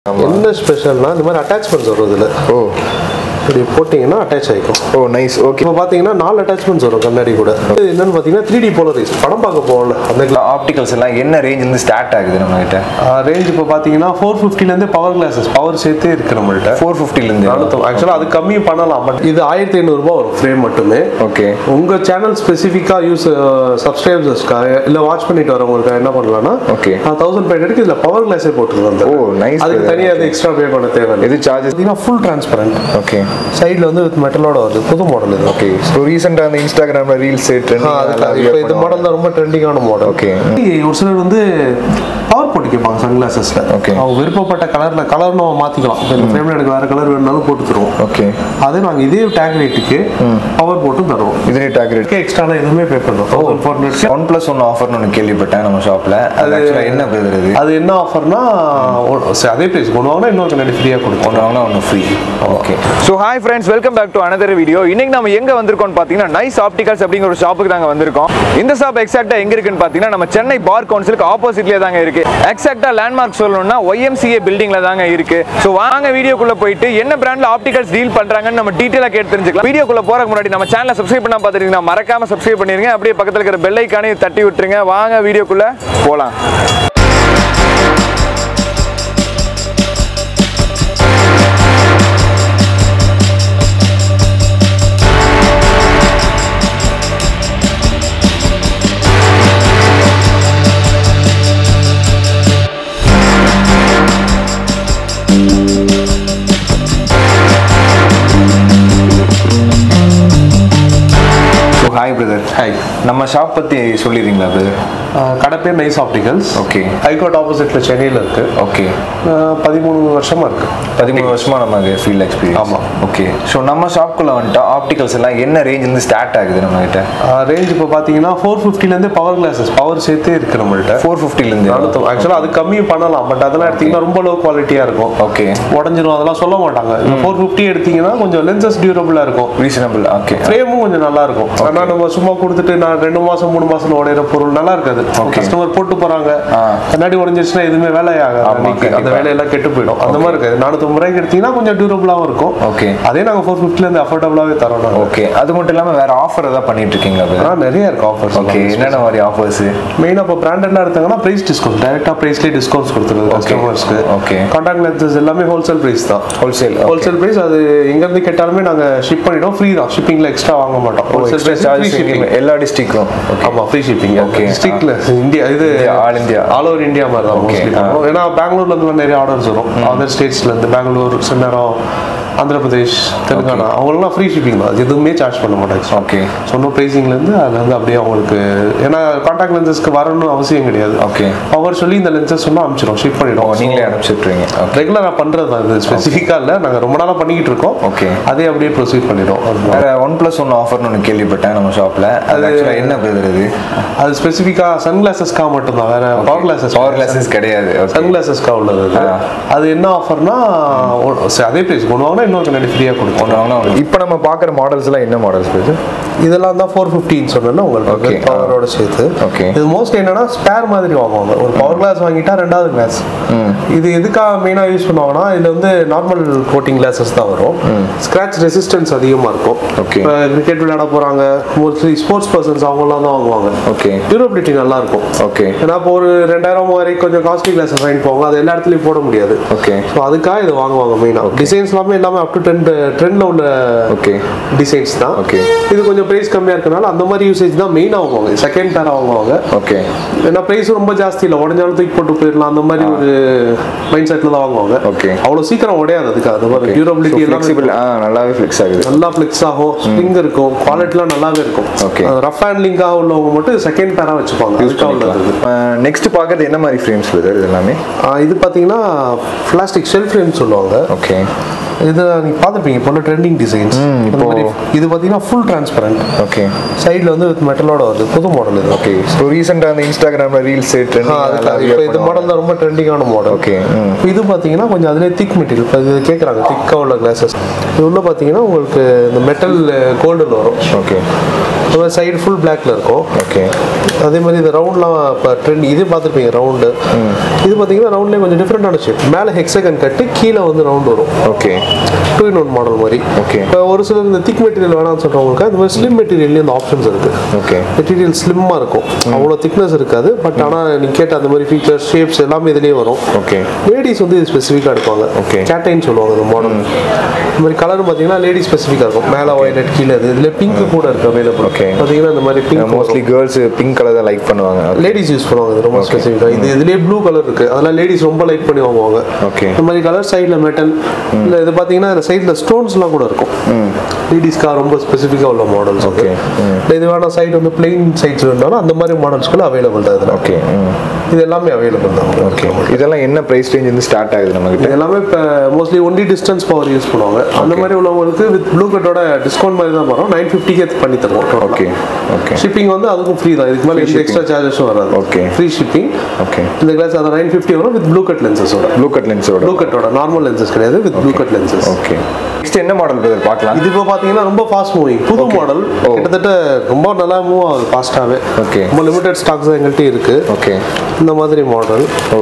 என்ன ஸ்பெஷல்னா இந்த மாதிரி அட்டாச்மெண்ட்ஸ் வரும் இதில் ஓ இப்படி போட்டிங்கன்னா அட்டாச் ஆகிக்கும் ஓ நைஸ் ஓகே இப்போ பார்த்தீங்கன்னா நாலு அட்டாச்மெண்ட்ஸ் வரும் கண்ணாடி கூட இது என்னன்னு பார்த்தீங்கன்னா த்ரீ டி போலரைஸ் படம் பார்க்க போகல அந்த ஆப்டிகல்ஸ் எல்லாம் என்ன ரேஞ்ச் இருந்து ஸ்டார்ட் ஆகுது நம்ம கிட்ட ரேஞ்ச் இப்போ பார்த்தீங்கன்னா ஃபோர் ஃபிஃப்டிலேருந்தே பவர் கிளாஸஸ் பவர் சேர்த்தே இருக்கு நம்மள்ட்ட ஃபோர் ஃபிஃப்டிலேருந்து நானூற்றி ஆக்சுவலாக அது கம்மி பண்ணலாம் பட் இது ஆயிரத்தி ஐநூறுரூபா வரும் ஃப்ரேம் மட்டுமே ஓகே உங்கள் சேனல் ஸ்பெசிஃபிக்காக யூஸ் சப்ஸ்கிரைபர்ஸ்க்காக இல்லை வாட்ச் பண்ணிட்டு வரவங்களுக்கு என்ன பண்ணலாம்னா Okay. தௌசண்ட் ஃபைவ் ஹண்ட்ரட்க்கு இதில் பவர் கிளாஸே போட்டுருவாங்க ஓ நைஸ் அதுக்கு தனியாக அது எக்ஸ்ட்ரா பே பண்ண தேவையில்லை எது சார்ஜஸ் பார்த்தீங்கன்னா ஃபுல் டிரான்ஸ்பரண்ட் ஓகே சைடில் வந்து வித் மெட்டலோட வருது புது மாடல் இது ஓகே ஸோ ரீசெண்டாக அந்த இன்ஸ்டாகிராமில் ரீல்ஸ் இப்போ இந்த மாடல் தான் ரொம்ப ட்ரெண்டிங்கான மாடல் Okay. ஒரு சிலர் வந்து பவர் போட்டு கேட்பாங்க சன்கிளாசஸ்ல Okay. அவங்க விருப்பப்பட்ட கலர்ல கலர் நம்ம மாத்திக்கலாம் இப்போ இந்த ஃப்ரேம்ல எனக்கு வேற கலர் வேணும்னாலும் போட்டு தருவோம் ஓகே அதே நாங்க இதே டேக் ரேட்டுக்கு பவர் போட்டும் தருவோம் இதுலேயே டேக் ரேட் எக்ஸ்ட்ரா எதுவுமே பே பண்ணுறோம் thousand four hundred one plus one ஆஃபர்னு ஒன்று கேள்விப்பட்டேன் நம்ம ஷாப்பில் அது ஆக்சுவலாக என்ன பிரதர் இது அது என்ன ஆஃபர்னா அதே பிரைஸ் கொண்டு வாங்கினா இன்னொரு கண்ணாடி ஃப்ரீயாக கொடுக்கும் ஒன்று வாங்கினா ஒன்று free okay so hi friends welcome back to another video இன்னைக்கு நம்ம எங்க வந்திருக்கோம்னு பார்த்தீங்கன்னா நைஸ் ஆப்டிகல்ஸ் அப்படிங்கிற ஒரு ஷாப்புக்கு தாங்க வந்திருக்கோம் இந்த ஷாப் எக்ஸாக்டா எங்க இருக்குன்னு பார்த்தீங்கன்னா நம்ம சென்னை பார் கவுன்சிலுக்கு ஆப்போசிட்லேயே தாங்க இருக்கு எக்ஸாக்டா லேண்ட்மார்க் சொல்லணும்னா ஒய்எம்சிஏ பில்டிங்ல தாங்க இருக்கு ஸோ வாங்க வீடியோக்குள்ள போயிட்டு என்ன பிராண்ட்ல ஆப்டிகல்ஸ் டீல் பண்றாங்கன்னு நம்ம டீட்டெயிலாக கேட்டு தெரிஞ்சுக்கலாம் வீடியோக்குள்ள போறதுக்கு முன்னாடி நம்ம சேனலை சப்ஸ்கிரைப் பண்ணா பார்த்துருக்கீங்கன்னா மறக்காம சப்ஸ்கிரைப் பண்ணிருங்க அப்படியே பக்கத்தில் இருக்கிற பெல் ஐக்கானையும் தட்டி விட்டுருங்க வாங்க வீடியோக்குள்ள போலாம் ஸோ ஹாய் பிரதர் ஹாய் நம்ம ஷாப் பற்றி சொல்லிடுறீங்களா பிரதர் கடை பேர் நைஸ் ஆப்டிகல்ஸ் ஓகே ஹைகோர்ட் ஆப்போசிட்ல சென்னையில் இருக்கு ஓகே அஹ் பதிமூணு வருஷமா இருக்கு பதிமூணு வருஷமா நமக்கு ஃபீல்ட் எக்ஸ்பீரியன்ஸ் ஆமா. ஓகே ஸோ நம்ம ஷாப்குள்ள வந்துட்டு ஆப்டிகல்ஸ் எல்லாம் என்ன ரேஞ்ச் இருந்து ஸ்டார்ட் ஆகுது நம்ம கிட்ட ரேஞ்ச் இப்போ பார்த்தீங்கன்னா ஃபோர் ஃபிஃப்டிலேருந்தே பவர் கிளாஸஸ் பவர் சேர்த்தே இருக்கு நம்மள்ட்ட ஃபோர் ஃபிஃப்டிலேருந்து நானூற்றி ஆக்சுவலாக அது கம்மி பண்ணலாம் பட் அதெல்லாம் எடுத்தீங்கன்னா ரொம்ப லோ குவாலிட்டியாக இருக்கும் ஓகே உடஞ்சிரும் அதெல்லாம் சொல்ல மாட்டாங்க ஃபோர் ஃபிஃப்டி எடுத்தீங்கன்னா கொஞ்சம் லென்சஸ் டியூரபிளாக இருக்கும் ரீசனபிள் ஓகே ஃப்ரேமும் கொஞ்சம் நல்லா இருக்கும் ஆனால் நம்ம சும்மா கொடுத்துட்டு நான் ரெண்டு மாசம் மூணு மாசம் உடையிற பொருள் நல்லா இருக்காது கஸ்டமர் போட்டு போறாங்க ஆ. கண்ணாடி உடஞ்சிருச்சுன்னா எதுவுமே வேலை ஆகாது அன்னைக்கு. அந்த கண்டிப்பா. வேலையெல்லாம் கெட்டு போயிடும் அந்த மாதிரி இருக்காது நானூற்றம்பது ரூபாய்க்கு எடுத்தீங்கன்னா கொஞ்சம் டியூரபிளாகவும் இருக்கும் ஓகே அதே நாங்கள் ஃபோர் ஃபிஃப்டிலேருந்து அஃபோர்டபுளாகவே தரோம் நாங்கள் ஓகே அது மட்டும் இல்லாமல் வேற ஆஃபர் ஏதாவது பண்ணிட்டு இருக்கீங்களா பிரதர் ஆனால் நிறைய இருக்கு ஆஃபர்ஸ் ஓகே என்னென்ன மாதிரி ஆஃபர்ஸ் மெயினாக இப்போ பிராண்டட்லாம் எடுத்தாங்கன்னா ப்ரைஸ் டிஸ்கவுண்ட் டேரெக்டாக ப்ரைஸ்லேயே டிஸ்கவுண்ட்ஸ் கொடுத்துருது கஸ்டமர்ஸ்க்கு ஓகே கான்டாக்ட் லென்சஸ் எல்லாமே ஹோல்சேல் ப்ரைஸ் தான் ஹோல்சேல் ஹோல்சேல் ப்ரைஸ் அது எங்கேருந்து கேட்டாலுமே நாங்கள் ஷிப் பண்ணிடுவோம் ஃப்ரீ தான் ஷிப்பிங்கில் எக்ஸ்ட்ரா வாங்க மாட்டோம் wholesale extra price charge free shipping எல்லா டிஸ்ட்ரிக்டும் ஓகே ஆமா ஃப்ரீ ஷிப்பிங் Okay. ஓகே டிஸ்ட்ரிக்ட்ல இந்தியா இது India, all India. All over India மாதிரி தான் Okay, மோஸ்ட்லி பண்ணுவோம் ஏன்னா பெங்களூர்ல இருந்து நிறைய ஆர்டர்ஸ் வரும் அதர் ஸ்டேட்ஸ்ல இருந்து பெங்களூர் சென்னரம் ஆந்திர பிரதேஷ் தெலுங்கானா அவங்களெல்லாம் ஃப்ரீ ஷிப்பிங் தான் அது எதுவுமே சார்ஜ் பண்ண மாட்டாங்க ஓகே சொன்ன ப்ரைஸிங்ல இருந்து அதுல இருந்து அப்படியே அவங்களுக்கு ஏன்னா கான்டாக்ட் லென்சஸ்க்கு வரணும்னு அவசியம் கிடையாது ஓகே அவர் சொல்லி இந்த லென்சஸ் சொன்னா அனுப்பிச்சிடும் ஷிப் ஓ பண்ணிடும் நீங்களே அனுப்பிச்சுட்ருவீங்க ஓகே ரெகுலராக பண்றது தான் இது ஸ்பெசிஃபிக்காக இல்லை நாங்கள் ரொம்ப நாளாக பண்ணிக்கிட்டு இருக்கோம் ஓகே அதே அப்படியே ப்ரொசீட் பண்ணிடும் அதுதான். வேற ஒன் ப்ளஸ் ஒன் ஆஃபர்னு ஒன்று கேள்விப்பட்டேன் நம்ம ஷாப்பில் அது ஆக்சுவலாக என்ன பிரதர் இது அது ஸ்பெசிஃபிக்காக சன் கிளாஸஸ்க்காக மட்டும்தான் வேற பவர் கிளாஸஸ் பவர் கிளாஸஸ் கிடையாது ஓகே சன் கிளாஸஸ்க்காக உள்ளது அது ஆ. அது என்ன ஆஃபர்னா அதே பிரைஸ் கொண்டு வாங்கினா இன்னொரு கண்ணாடி ஃப்ரீயாக கொடுக்கும் ஒன்று வாங்கினா இப்போ நம்ம பார்க்குற மாடல்ஸ்லாம் என்ன மாடல்ஸ் பிரதர் இதெல்லாம் தான் ஃபோர் ஃபிஃப்டின்னு சொன்னேன்னா Okay. உங்களுக்கு பவரோட சேர்த்து Okay. இது மோஸ்ட் என்னன்னா ஸ்பேர் மாதிரி வாங்குவாங்க ஒரு பவர் கிளாஸ் வாங்கிட்டா ரெண்டாவது கிளாஸ் இது எதுக்காக மெயினாக யூஸ் பண்ணுவாங்கன்னா இதுல வந்து நார்மல் கோட்டிங் கிளாஸஸ் தான் வரும் ஸ்க்ராட்ச் ரெசிஸ்டன்ஸ் அதிகமாக இருக்கும் Okay. இப்போ கிரிக்கெட் விளையாட போறாங்க மோஸ்ட்லி ஸ்போர்ட்ஸ் பர்சன்ஸ் அவங்களாம் தான் வாங்குவாங்க ஓகே டியூரபிலிட்டி நல்லா இருக்கும் ஓகே ஏன்னா இப்போ ஒரு ரெண்டாயிரம் வரைக்கும் கொஞ்சம் காஸ்ட்லி கிளாஸஸ் வாங்கிட்டு போவாங்க அது எல்லா இடத்துலையும் போட முடியாது ஓகே ஸோ அதுக்காக இது வாங்குவாங்க மெயினாக டிசைன்ஸ் எல்லாமே எல்லாமே அப் டு ட்ரெண்ட் ட்ரெண்டில் உள்ள ஓகே டிசைன்ஸ் தான் Okay. இது கொஞ்சம் ப்ரைஸ் கம்மியாக இருக்கனால அந்த மாதிரி யூசேஜ் தான் மெயினாக வாங்குவாங்க செகண்ட் பேராக வாங்குவாங்க ஓகே ஏன்னா ப்ரைஸும் ரொம்ப ஜாஸ்தி இல்லை உடஞ்சாலும் தூக்கி போட்டு போயிடலாம் அந்த மாதிரி ஒரு மைண்ட் செட்டில் தான் வாங்குவாங்க Okay. அவ்வளோ சீக்கிரம் உடையாது அதுக்கு அது மாதிரி டியூரபிலிட்டி எல்லாம் ஃப்ளெக்சிபிள் ஆ நல்லாவே ஃப்ளெக்ஸ் ஆகுது நல்லா ஃப்ளெக்ஸ் ஆகும் ஸ்ப்ரிங் இருக்கும் குவாலிட்டிலாம் நல்லாவே இருக்கும் Okay. ரஃப் ஹேண்ட்லிங்காக உள்ளவங்க மட்டும் செகண்ட் பேராக வச்சுப்பாங்க அதுக்காக உள்ளது இது. நெக்ஸ்ட் பார்க்கறது என்ன மாதிரி ஃப்ரேம்ஸ் பிரதர் இது எல்லாமே ஆ, இது பார்த்தீங்கன்னா பிளாஸ்டிக் ஷெல் ஃப்ரேம் சொல்லுவாங்க ஓகே இது நீங்க பார்த்துருப்பீங்க இப்போ ட்ரெண்டிங் டிசைன்ஸ் இப்போ- இது பார்த்தீங்கன்னா ஃபுல் டிரான்ஸ்பரண்ட் ஓகே சைடில் வந்து வித் மெட்டலோட வருது புது மாடல் இது ஓகே ஸோ ரீசெண்டாக அந்த இன்ஸ்டாகிராமில் ரீல்ஸ் இப்போ இந்த மாடல் தான் ரொம்ப ட்ரெண்டிங்கான மாடல் ஓகே ம் இது பார்த்தீங்கன்னா கொஞ்சம் அதிலே திக் மெட்டீரியல் இப்போ இது கேட்குறாங்க திக்காக உள்ள கிளாஸஸ் இது உள்ள பார்த்தீங்கன்னா உங்களுக்கு இந்த மெட்டல் கோல்டில் வரும் ஓகே அது மாதிரி சைடு ஃபுல் பிளாக்ல இருக்கும் ஓகே அதே மாதிரி இந்த ரவுண்ட்லாம் இப்போ ட்ரெண்ட் இது பார்த்துருப்பீங்க ரவுண்டு இது பார்த்தீங்கன்னா ரவுண்ட்லேயே கொஞ்சம் டிஃப்ரெண்டான ஷேப் மேலே ஹெக்ஸகன் கட்டு கீழே வந்து ரவுண்ட் வரும் okay two in one model மாதிரி Okay. இப்போ ஒரு சிலர் இந்த திக் மெட்டீரியல் வேணாம்னு சொல்கிறவங்களுக்கு இந்த மாதிரி ஸ்லிம் மெட்டீரியல்லேயும் இந்த ஆப்ஷன்ஸ் இருக்குது ஓகே மெட்டீரியல் ஸ்லிம்மாக இருக்கும் அவ்வளோ திக்னஸ் இருக்காது பட் ஆனால் நீங்கள் கேட்ட அந்த மாதிரி ஃபீச்சர்ஸ் ஷேப்ஸ் எல்லாமே இதுலேயே வரும் ஓகே லேடிஸ் வந்து இது ஸ்பெசிஃபிக்காக எடுப்பாங்க Okay. கேட்டைன்னு சொல்லுவாங்க இந்த மாடல் இந்த மாதிரி கலர் பார்த்தீங்கன்னா லேடிஸ் ஸ்பெசிஃபிக்காக இருக்கும் மேலே ஒயிலட் கீழே இது இதில் பிங்க் கூட இருக்கு அவைலபிள் Okay. பார்த்தீங்கன்னா இந்த மாதிரி pink mostly girls pink colour தான் லைக் பண்ணுவாங்க லேடிஸ் யூஸ் பண்ணுவாங்க இது ரொம்ப ஸ்பெசிஃபிக்காக இது இதுலேயே ப்ளூ கலர் இருக்கு அதெல்லாம் லேடிஸ் ரொம்ப லைக் பண்ணி வாங்குவாங்க Okay. இந்த மாதிரி கலர் சைடில் மெட்டல் இல்லை இது பார்த்தீங்கன்னா இந்த சைடில் ஸ்டோன்ஸ்லாம் கூட இருக்கும் லேடிஸ்க்காக ரொம்ப ஸ்பெசிஃபிக்காக உள்ள மாடல்ஸ் ஓகே Okay. இது வேணா சைடு வந்து பிளெயின் சைட்ஸ் வேணாலும் அந்த மாதிரி மாடல்ஸ்க்குள்ள அவைலபிள் தான் இதில் ஓகே இது எல்லாமே அவைலபிள் தான் ஓகே இதெல்லாம் என்ன ப்ரைஸ் ரேஞ்ச் வந்து ஸ்டார்ட் ஆகுது நம்ம கிட்ட இது எல்லாமே இப்போ mostly only distance power use பண்ணுவாங்க அந்த மாதிரி உள்ளவங்களுக்கு வித் ப்ளூ கட்டோட டிஸ்கவுண்ட் மாதிரி தான் வரும் நைன் ஃபிஃப்டிக்கே பண்ணி தருவோம் ஓகே ஓகே ஷிப்பிங் வந்து அதுக்கும் ஃப்ரீ தான் இதுக்கு மேலே எந்த எக்ஸ்ட்ரா சார்ஜஸும் வராது Okay. ஃப்ரீ ஷிப்பிங் ஓகே இந்த கிளாஸ் அதை நைன் ஃபிஃப்டி வரும் வித் ப்ளூ கட் லென்சஸோட ப்ளூ கட் லென்ஸோட ப்ளூ கட்டோட நார்மல் லென்சஸ் கிடையாது with blue cut lenses okay next என்ன மாடல் பிரதர் பார்க்கலாம் இது இப்போ பார்த்தீங்கன்னா ரொம்ப ஃபாஸ்ட் மூவிங் புது மாடல் கிட்டத்தட்ட ரொம்ப நல்லா மூவ் ஆகுது ஃபாஸ்ட்டாகவே Okay. ரொம்ப லிமிடெட் ஸ்டாக்ஸ் தான் எங்கள்கிட்ட இருக்கு ஓகே இந்த மாதிரி மாடல் ஓ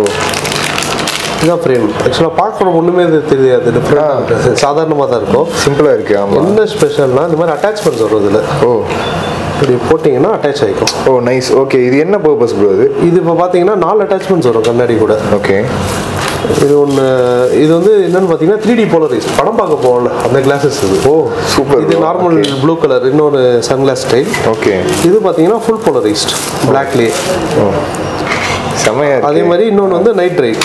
இதுதான் ஃப்ரேம் ஆக்சுவலாக பார்க்குற ஒன்றுமே இது தெரியாது டிஃப்ரெண்டாக சாதாரணமாக தான் இருக்கும் சிம்பிளா இருக்கு ஆமா என்ன ஸ்பெஷல்னா இந்த மாதிரி அட்டாச்மெண்ட்ஸ் வரும் இதில் ஓ இப்படி போட்டிங்கன்னா அட்டாச் ஆகிக்கும் ஓ நைஸ் ஓகே இது என்ன பர்பஸ் ப்ரோ இது இது இப்போ பார்த்தீங்கன்னா நாலு அட்டாச்மெண்ட்ஸ் வரும் கண்ணாடி கூட ஓகே இது ஒன்று இது வந்து என்னன்னு பார்த்தீங்கன்னா த்ரீ டி போலரைஸ் படம் பார்க்க போகல அந்த கிளாஸஸ் இது ஓ சூப்பர் இது நார்மல் ப்ளூ கலர் இன்னொரு சன்கிளாஸ் ஸ்டைல் ஓகே இது பார்த்தீங்கன்னா ஃபுல் போலரைஸ்ட் பிளாக்லேயே ஓ செமையா அதே இருக்கு மாதிரி இன்னொன்று வந்து நைட் டிரைவ்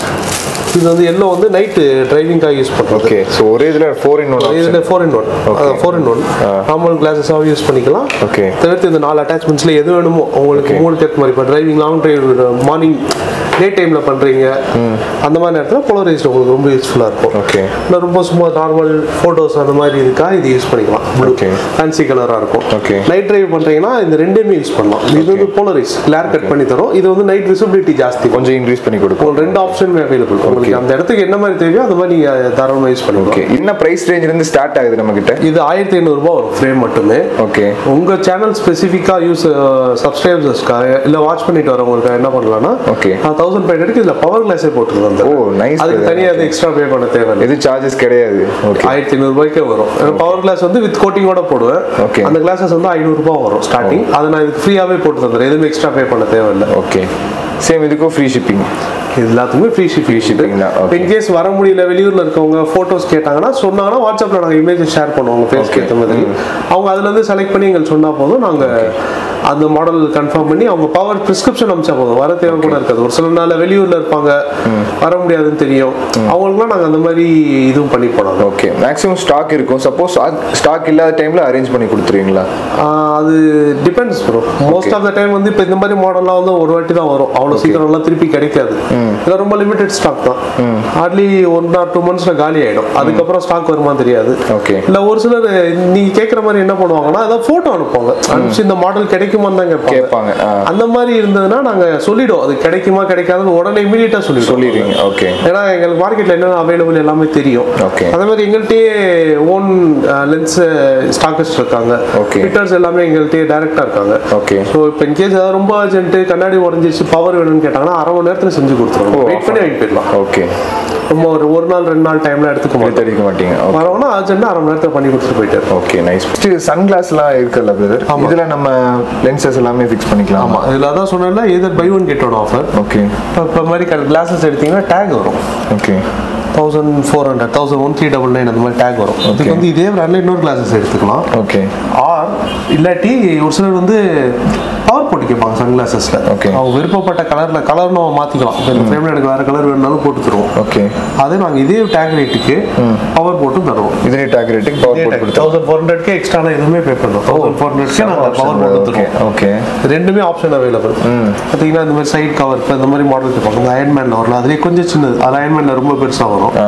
இது வந்து எல்லோ வந்து நைட்டு டிரைவிங்காக யூஸ் பண்ணுறது ஓகே ஸோ ஒரே இதுல ஃபோர் இன் ஒன் இதில் four in one four in one normal கிளாஸஸாக யூஸ் பண்ணிக்கலாம் Okay. தவிர்த்து இந்த நாலு அட்டாச்மெண்ட்ஸில் எது வேணுமோ உங்களுக்கு மூணு ஏற்ற மாதிரி இப்போ driving long drive morning day டைமில் பண்ணுறீங்க அந்த மாதிரி நேரத்தில் போலரைஸ்ட் உங்களுக்கு ரொம்ப யூஸ்ஃபுல்லாக இருக்கும் ஓகே இல்லை ரொம்ப சும்மா நார்மல் ஃபோட்டோஸ் அந்த மாதிரி இருக்கா இது யூஸ் பண்ணிக்கலாம் ப்ளூ Okay. ஃபேன்சி கலராக இருக்கும் Okay. நைட் டிரைவ் பண்ணுறீங்கன்னா இந்த ரெண்டுமே யூஸ் பண்ணலாம் இது வந்து போலரைஸ் கிளார் கட் பண்ணி தரும் இது வந்து நைட் விசிபிலிட்டி ஜாஸ்தி கொஞ்சம் இன்க்ரீஸ் பண்ணி கொடுக்கும் உங்களுக்கு ரெண்டு ஆப்ஷனுமே அவைலபிள் உங்களுக்கு அந்த இடத்துக்கு என்ன மாதிரி தேவையோ அந்த மாதிரி நீங்கள் தாராளமாக யூஸ் பண்ணிக்கலாம் ஓகே என்ன பிரைஸ் ரேஞ்சில இருந்து ஸ்டார்ட் ஆகுது நம்ம கிட்ட இது ஆயிரத்தி ஐநூறுரூபா வரும் ஃப்ரேம் மட்டுமே ஓகே உங்க சேனல் ஸ்பெசிஃபிக்காக யூஸ் சப்ஸ்கிரைபர்ஸ்க்காக இல்லை வாட்ச் பண்ணிட்டு வரவங்களுக்கு என்ன பண்ணலாம்னா Okay. தௌசண்ட் ஃபைவ் ஹண்ட்ரட்க்கு இதில் பவர் கிளாஸே போட்டுருந்தோம் ஓ, nice அதுக்கு brother. தனியாக அது எக்ஸ்ட்ரா பே பண்ண தேவையில்லை எது சார்ஜஸ் கிடையாது ஓகே ஆயிரத்தி ஐநூறுபாய்க்கே வரும் பவர் கிளாஸ் வந்து வித் கோட்டிங்கோட போடுவேன் Okay. அந்த கிளாஸஸ் வந்து ஐநூறுரூபா வரும் ஸ்டார்டிங் அதை நான் இதுக்கு ஃப்ரீயாகவே போட்டு தந்துடுறேன் எதுவுமே எக்ஸ்ட்ரா பே பண்ண தேவையில்லை ஓகே சேம் இதுக்கும் ஃப்ரீ ஷிப்பிங் இது எல்லாத்துக்குமே ஃப்ரீ ஷிப்பிங் shipping தான், okay. இன்கேஸ் வர முடியல வெளியூர்ல இருக்கவங்க போட்டோஸ் கேட்டாங்கன்னா சொன்னாங்கன்னா வாட்ஸ்அப்ல நாங்கள் இமேஜ் ஷேர் பண்ணுவோம் ஃபேஸ்க்கு ஏற்ற மாதிரி அவங்க அதுல இருந்து செலக்ட் பண்ணி எங்களுக்கு சொன்னா போதும் நாங்க அந்த மாடல் கன்ஃபார்ம் பண்ணி அவங்க பவர் பிரிஸ்கிரிப்ஷன் அமிச்சா போதும் வர தேவை கூட இருக்காது ஒரு சில நாள் வெளியூர்ல இருப்பாங்க வர முடியாதுன்னு தெரியும் அவங்களுக்குலாம் நாங்க அந்த மாதிரி இதுவும் பண்ணி போனாங்க ஓகே மேக்ஸிமம் ஸ்டாக் இருக்கும் சப்போஸ் ஸ்டாக் இல்லாத டைம்ல அரேஞ்ச் பண்ணி கொடுத்துருவீங்களா அது depends bro most of the time வந்து இப்போ இந்த மாதிரி மாடல்லாம் வந்து ஒரு வாட்டி தான் வரும் அவ்வளோ சீக்கிரம்லாம் திருப்பி கிடைக்காது இதெல்லாம் ரொம்ப லிமிடெட் ஸ்டாக் தான் ஹார்ட்லி ஒன் ஆர் டூ மந்த்ஸ்ல காலி ஆயிடும் அதுக்கப்புறம் ஸ்டாக் வருமா தெரியாது Okay. இல்ல ஒரு சிலர் நீங்க கேட்குற மாதிரி என்ன பண்ணுவாங்கன்னா அதான் போட்டோ அனுப்புவாங்க அனுப்பிச்சு இந்த மாடல் கிடைக்குமான்னு தான் கேட்பாங்க கேட்பாங்க ஆ. அந்த மாதிரி இருந்ததுன்னா நாங்க சொல்லிடுவோம் அது கிடைக்குமா கிடைக்காதுன்னு உடனே இமீடியட்டா சொல்லிடுவோம் சொல்லிடுவீங்க ஓகே ஏன்னா எங்களுக்கு மார்க்கெட்ல என்னென்ன அவைலபிள் எல்லாமே தெரியும் Okay. அதே மாதிரி எங்கள்கிட்டயே ஓன் லென்ஸ் ஸ்டாக்கர்ஸ் இருக்காங்க Okay. ஃபிட்டர்ஸ் எல்லாமே எங்கள்கிட்டயே டைரக்டா இருக்காங்க Okay. ஸோ இப்போ இன்கேஸ் ஏதாவது ரொம்ப அர்ஜென்ட் கண்ணாடி உடஞ்சிச்சு பவர் வேணும்னு கேட்டாங்கன்னா அரை மணி நேரத்துல செஞ்சு கொடுத்துருவோம் வெயிட் பண்ணி வாங்கிட்டு போயிடலாம் ஓகே ரொம்ப ஒரு ஒரு நாள் ரெண்டு நாள் டைம்ல எடுத்துக்க மாட்டோம் எடுக்க மாட்டீங்க ஓகே வரவனா அர்ஜென்ட் அரை மணி நேரத்துல பண்ணி கொடுத்துட்டு போயிட்டு இருக்கோம் ஓகே நைஸ் சன் கிளாஸ்லாம் இருக்குல்ல பிரதர் இதுல நம்ம லென்சஸ் எல்லாமே ஃபிக்ஸ் பண்ணிக்கலாம் ஆமா இதுல அதான் சொன்னேன்ல either buy one get one offer okay இப்போ மாதிரி கிளாஸஸ் எடுத்தீங்கன்னா டேக் வரும் okay thousand four hundred thousand one three double nine அந்த மாதிரி டேக் வரும் இதுக்கு வந்து இதே பிராண்ட்ல இன்னொரு கிளாஸஸ் எடுத்துக்கலாம் ஓகே ஆர் இல்லாட்டி ஒரு சிலர் வந்து பவர் போட்டு கேட்பாங்க சன்கிளாசஸ்ல Okay. அவங்க விருப்பப்பட்ட கலர்ல கலர் நம்ம மாத்திக்கலாம் இப்போ இந்த ஃப்ரேம்ல எனக்கு வேற கலர் வேணும்னாலும் போட்டு தருவோம் ஓகே அதே நாங்க இதே டேக் ரேட்டுக்கு பவர் போட்டு தருவோம் இதே டாக் ரேட்டுக்கு பவர் போட்டு கொடுத்தோம் தௌசண்ட் ஃபோர் ஹண்ட்ரட்க்கு எக்ஸ்ட்ரா எதுவுமே பே பண்ணுறோம் தௌசண்ட் ஃபோர் ஹண்ட்ரட்க்கு நாங்கள் பவர் போட்டு ஓகே தருவோம் ஓகே ரெண்டுமே ஆப்ஷன் அவைலபிள் பார்த்தீங்கன்னா இந்த மாதிரி சைட் கவர் இப்போ இந்த மாதிரி மாடல் கேட்பாங்க இந்த அயன்மேனில் வரலாம் அதுலேயே கொஞ்சம் சின்னது அது அயன்மேனில் ரொம்ப பெருசாக வரும் ஆ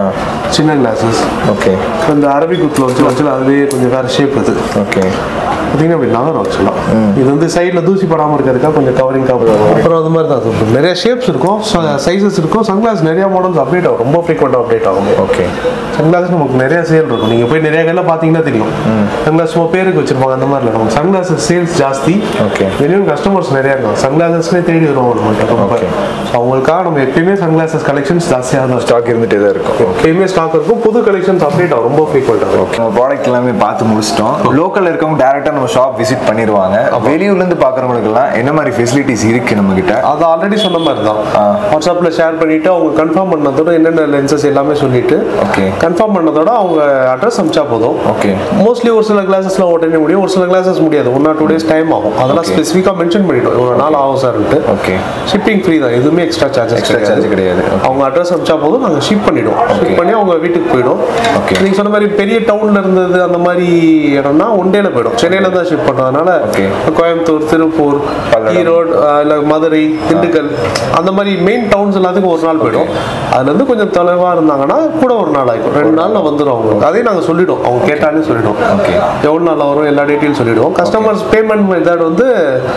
சின்ன கிளாஸஸ் ஓகே இந்த அரபிக் குத்தில் வச்சு வச்சு அதுவே கொஞ்சம் வேறு ஷேப் இது ஓகே பார்த்தீங்கன்னா இப்படி நகரும் ஆக்சுவலாக இது வந்து சைடில் தூசி படாமல் இருக்கிறதுக்காக கொஞ்சம் கவரிங் கவர் அப்புறம் அது மாதிரி தான் அது நிறைய ஷேப்ஸ் இருக்கும் சைஸஸ் இருக்கும் சன்கிளாஸ் நிறைய மாடல்ஸ் அப்டேட் ஆகும் ரொம்ப ஃப்ரீக்வெண்ட்டாக அப்டேட் ஆகும் ஓகே சன்கிளாஸ் நமக்கு நிறைய சேல் இருக்கும் நீங்கள் போய் நிறைய கடையில் பார்த்தீங்கன்னா தெரியும் சன்கிளாஸ் சும்மா பேருக்கு வச்சிருப்பாங்க அந்த மாதிரி இருக்கும் சன்கிளாஸ் சேல்ஸ் ஜாஸ்தி Okay. வெளியும் கஸ்டமர்ஸ் நிறைய இருக்கும் சன்கிளாசஸ்லேயே தேடி வருவோம் நம்மள்ட்ட ரொம்ப Okay. So, அவங்களுக்காக நம்ம எப்பயுமே சன்கிளாசஸ் கலெக்ஷன்ஸ் ஜாஸ்தியாக தான் இருக்கும் ஸ்டாக் இருந்துட்டே தான் இருக்கும் எப்பயுமே ஸ்டாக் இருக்கும் புது கலெக்ஷன்ஸ் அப்டேட் ஆகும் ரொம்ப ஃப்ரீக்வெண்ட்டாக இருக்கும் நம்ம ப்ராடக்ட் எல்லாமே பார்த்து முடிச்சிட்டோம் லோக்கல்ல இருக்கவங்க டேரக்டா நம்ம ஷாப் விசிட் பண்ணிடுவாங்க வெளியூர்ல இருந்து பாக்குறவங்களுக்குலாம் என்ன மாதிரி ஃபெசிலிட்டிஸ் இருக்கு நம்ம கிட்ட அது ஆல்ரெடி சொன்ன மாதிரி தான் ஆ. வாட்ஸ்அப்பில் ஷேர் பண்ணிட்டு அவங்க கன்ஃபார்ம் பண்ணதோட என்னென்ன லென்சஸ் எல்லாமே சொல்லிட்டு Okay. கன்ஃபார்ம் பண்ணதோட அவங்க அட்ரஸ் அனுப்பிச்சா போதும் ஓகே மோஸ்ட்லி ஒரு சில கிளாஸஸ்லாம் உடனே முடியும் ஒரு சில கிளாஸஸ் முடியாது one or two days time ஆகும் அதெல்லாம் Okay. ஸ்பெசிஃபிக்காக மென்ஷன் பண்ணிட்டோம் இவ்வளோ நாள் ஆகும் சார்ன்ட்டு ஓகே ஷிப்பிங் ஃப்ரீ தான் எதுவுமே எக்ஸ்ட்ரா சார்ஜஸ் Extra charge கிடையாது. Okay. அவங்க அட்ரஸ் அனுப்பிச்சா போதும் நாங்கள் ஷிப் பண்ணிடுவோம் ஷிப் பண்ணி அவங்க வீட்டுக்கு போயிடும் Okay. நீங்க சொன்ன மாதிரி பெரிய டவுன்ல இருந்தது அந்த மாதிரி இடம்னா ஒன் டேல போயிடும் சென்னையில தான் ஷிப் பண்றதுனால Okay. கோயம்புத்தூர் திருப்பூர் பல்லடம். ஈரோடு அஹ், இல்ல மதுரை திண்டுக்கல் அந்த மாதிரி மெயின் டவுன்ஸ் எல்லாத்துக்கும் ஒரு நாள் போயிடும் அதுல இருந்து கொஞ்சம் தொலைவா இருந்தாங்கன்னா கூட ஒரு நாள் ஆகும் ரெண்டு நாள்ல வந்துடும் அவங்களுக்கு அதையும் நாங்க சொல்லிடுவோம் அவங்க கேட்டாலே சொல்லிடுவோம் Okay. எவ்வளவு நாள் வரும் எல்லா டீட்டெயிலும் சொல்லிடுவோம் கஸ்டமர்ஸ் பேமெண்ட் மெத்தட் வந்து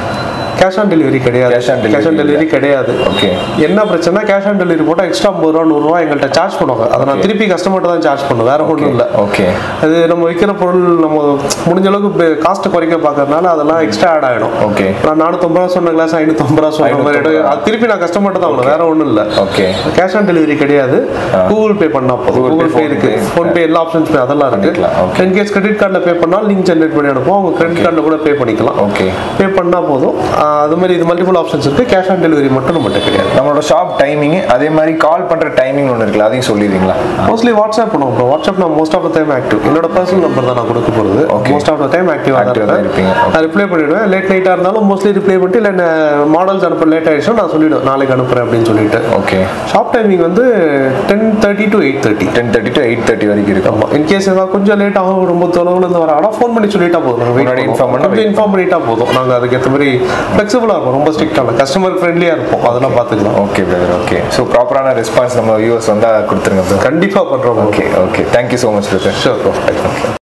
கேஷ் ஆன் டெலிவரி கிடையாது Cash on delivery cash on delivery கிடையாது Okay. என்ன பிரச்சனை கேஷ் ஆன் டெலிவரி போட்டால் எக்ஸ்ட்ரா ஐம்பது ரூபா நூறுரூவா எங்கள்கிட்ட சார்ஜ் பண்ணுவாங்க அதை நான் திருப்பி கஸ்டமர்கிட்ட தான் சார்ஜ் பண்ணுவேன் வேற ஒன்றும் இல்லை ஓகே அது நம்ம விற்கிற பொருள் நம்ம முடிஞ்ச அளவுக்கு காஸ்ட்டை குறைக்க பார்க்கறதுனால அதெல்லாம் எக்ஸ்ட்ரா ஆட் ஆகிடும் Okay. நான் நானூற்றம்பது ரூபா சொன்ன கிளாஸ் ஐநூற்றம்பது ரூபா சொன்ன மாதிரி ஐநூத்தம்பது அது திருப்பி நான் கஸ்டமர்கிட்ட தான் வேற ஒன்றும் இல்லை ஓகே கேஷ் ஆன் டெலிவரி கிடையாது கூகுள் பே பண்ணா போதும் Google Pay, கூகுள் பே இருக்கு Phone Pay. ஃபோன் பே எல்லா ஆப்ஷன்ஸ் அதெல்லாம் இருக்கு பண்ணிக்கலாம், okay. இன் கேஸ் கிரெடிட் கார்டில் பே பண்ணால் லிங்க் ஜென்ரேட் பண்ணி அனுப்புவோம் அவங்க கிரெடிட் கார்டில் கூட பே பண்ணிக்கலாம் ஓகே பே பண்ணா போதும் ஆஹ் அது மாதிரி இது மல்டிபிள் ஆப்ஷன்ஸ் இருக்கு கேஷ் ஆன் டெலிவரி மட்டும் நம்மகிட்ட கிடையாது நம்மளோட ஷாப் டைமிங் அதே மாதிரி கால் பண்ற டைமிங் ஒன்று இருக்குல்ல அதையும் சொல்லிடுறீங்களா மோஸ்ட்லி வாட்ஸ்அப் பண்ணுவோம் ப்ரோ வாட்ஸ்அப் நான் most of the time active என்னோட பர்சனல் நம்பர் தான் நான் கொடுக்க போகிறது Okay. Most of the time ஆக்டிவாக தான் Active ஆ தான் இருப்பேன் இருப்பீங்க. Okay. நான் ரிப்ளை பண்ணிவிடுவேன் லேட் நைட்டாக இருந்தாலும் மோஸ்ட்லி ரிப்ளை பண்ணிட்டு இல்லை மாடல்ஸ் அனுப்ப லேட் ஆயிடுச்சுன்னா நான் சொல்லிவிடுவேன் நாளைக்கு அனுப்புறேன் அப்படின்னு சொல்லிட்டு ஓகே ஷாப் டைமிங் வந்து ten thirty to eight thirty ten thirty to eight thirty வரைக்கும் இருக்கும் ஆமாம் இன்கேஸ் ஏதாவது கொஞ்சம் லேட் ஆகும் ரொம்ப தொலைவில் இருந்து வராங்கன்னா ஃபோன் பண்ணி சொல்லிட்டா போதும் நாங்கள் முன்னாடி வெயிட் inform inform பண்ணா கொஞ்சம் இன்ஃபார்ம் பண்ணிட்டா போதும் நாங்கள் அதுக்கேற்ற மாதிரி ஃப்ளெக்சிபிளாக இருப்போம் ரொம்ப ஸ்ட்ரிக்டாக கஸ்டமர் ஃப்ரெண்ட்லியாக இருப்போம் அதெல்லாம் பார்த்துக்கலாம் ஓகே பிரதர் ஓகே ஸோ ப்ராப்பரான ரெஸ்பான்ஸ் நம்ம வியூவர்ஸ் வந்தால் கொடுத்துருங்க ப்ரோ கண்டிப்பாக பண்ணுறோம் okay okay thank you so much brother sure bro